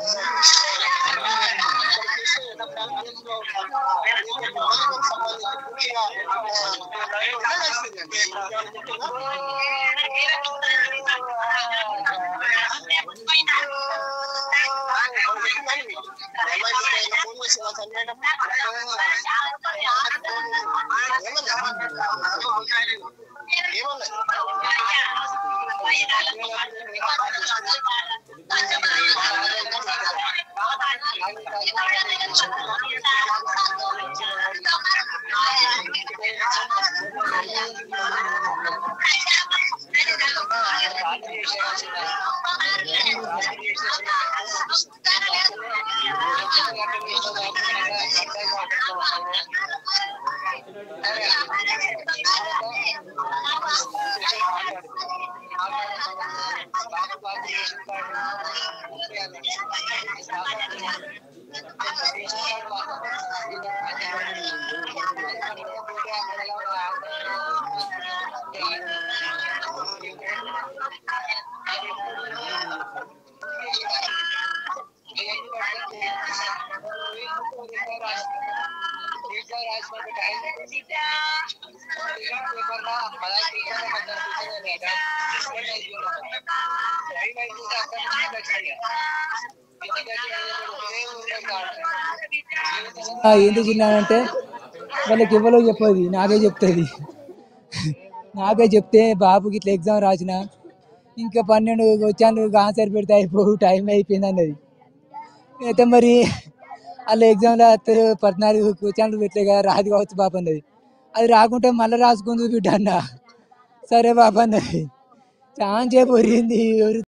ఆ, ఎందుకు చిన్నానంటే వాళ్ళకి ఎవరో చెప్పదు నాకే చెప్తుంది నాకే చెప్తే బాబుకి ఇట్లా ఎగ్జామ్ రాసిన ఇంకా పన్నెండు వచ్చాను ఆన్సర్ పెడితే అయిపోవు టైం అయిపోయింది అన్నది అయితే మరి వాళ్ళు ఎగ్జామ్లో వస్తారు పద్నాలుగు క్వశ్చన్లు పెట్టలే కదా రాదు కావచ్చు బాబు అన్నది అది రాకుంటే మళ్ళీ రాసుకుంది బిడ్డ అన్న సరే బాబు అన్నది చాలా సేపు ఒరిగింది ఒరి-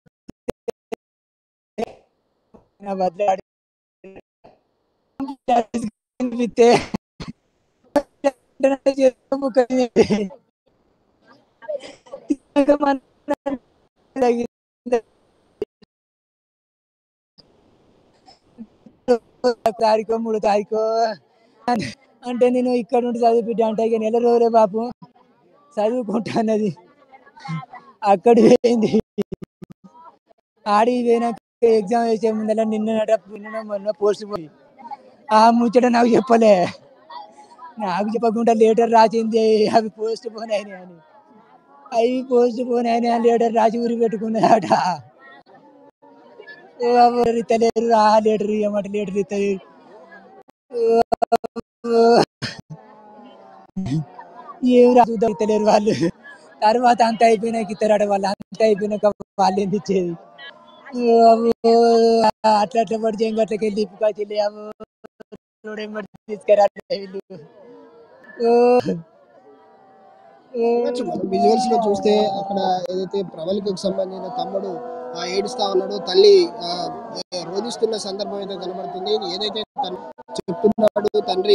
నా బదులు అనిపిస్తే తారీఖు మూడు తారీఖు అని- అంటే నేను ఇక్కడ నుండి చదివిపిడ్డా అంటే ఇక నెల రోజులే బాపు చదువుకుంటానది అక్కడ పోయింది ఆడి పోయినాక ఎగ్జామ్ వేసే ముందర నిన్న నిన్న మొన్న పోస్ట్ పోయి ఆ ముచ్చట నాకు చెప్పలే నాకు చెప్పకుండా లేటర్ రాసింది అవి పోస్ట్ పోన్ అయినాయి అని అవి పోస్ట్ పోన్ అయినాయి అని లేటర్ రాసి ఊరి పెట్టుకున్నాడట ఓ ఎవరు ఇస్తలేరు ఆ లేటర్ ఇవ్వమంటే లేటర్ ఇస్తలేరు ఓ, ఏం రాసుద్దాం ఇస్తలేరు వాళ్ళు తర్వాత అంత అయిపోయినాక ఇస్తారట వాళ్ళు అంత అయిపోయినాక వాళ్ళు ఎందుకు ఇచ్చేది ఓ, అవ్వో, అట్లా అట్లా పడి చెంగట్లకి వెళ్ళి ఇప్పుకొచ్చి అవ్వో చూడేమో తీసుకురాలి వీళ్ళు ఓ, ఓ. విజువల్స్ లో చూస్తే అక్కడ ఏదైతే ప్రవళికకు సంబంధించిన తమ్ముడు ఆ, ఏడుస్తా ఉన్నాడు తల్లి ఆ, ఏ, రోధిస్తున్న సందర్భం అయితే కనబడుతుంది ఏదైతే తను చెప్తున్నాడు తండ్రి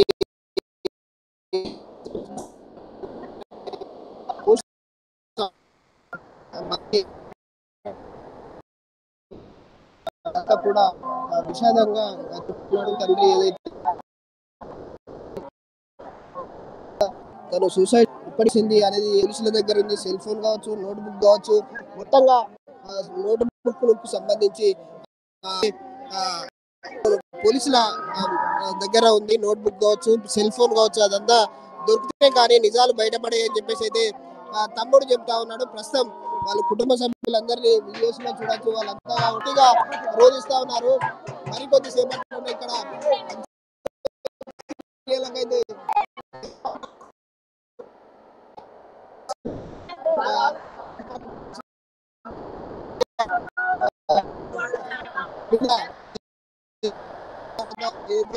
అంతా కూడా ఆ, విషాదంగా చెప్తున్నాడు తండ్రి ఏదైతే తను సూసైడ్ ఇప్పటిసింది అనేది పోలీసుల దగ్గర ఉంది సెల్ ఫోన్ కావచ్చు నోట్ బుక్ కావచ్చు మొత్తంగా నోట్ బుక్ సంబంధించి ఆ, ఆ, పోలీసుల ఆ, దగ్గర ఉంది నోట్ బుక్ కావచ్చు సెల్ ఫోన్ కావచ్చు అదంతా దొరికితే కానీ నిజాలు బయటపడే అని చెప్పేసి అయితే ఆ, తమ్ముడు చెప్తా ఉన్నాడు ప్రస్తుతం వాళ్ళ కుటుంబ సభ్యులందరినీ వీడియోస్ లో చూడొచ్చు వాళ్ళంతా ఒకటిగా రోధిస్తా ఉన్నారు మరి కొద్దిసేపట్లో ఇక్కడ అయితే ఇంకా ఏదైతే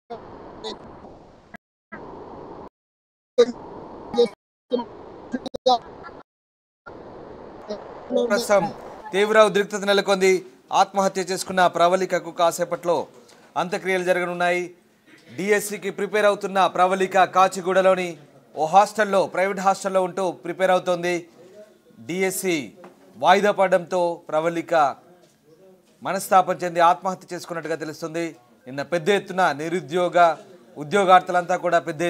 ప్రస్తుతం తీవ్ర ఉద్రిక్తత నెలకొంది ఆత్మహత్య చేసుకున్న ప్రవళికకు కాసేపట్లో అంత్యక్రియలు జరగనున్నాయి డిఎస్సికి ప్రిపేర్ అవుతున్న ప్రవళిక కాచిగూడలోని ఓ హాస్టల్లో ప్రైవేట్ హాస్టల్లో ఉంటూ ప్రిపేర్ అవుతోంది డిఎస్సి వాయిదా పడడంతో ప్రవళిక మనస్తాపం చెంది ఆత్మహత్య చేసుకున్నట్టుగా తెలుస్తుంది నిన్న పెద్ద ఎత్తున నిరుద్యోగ ఉద్యోగార్థులంతా కూడా పెద్ద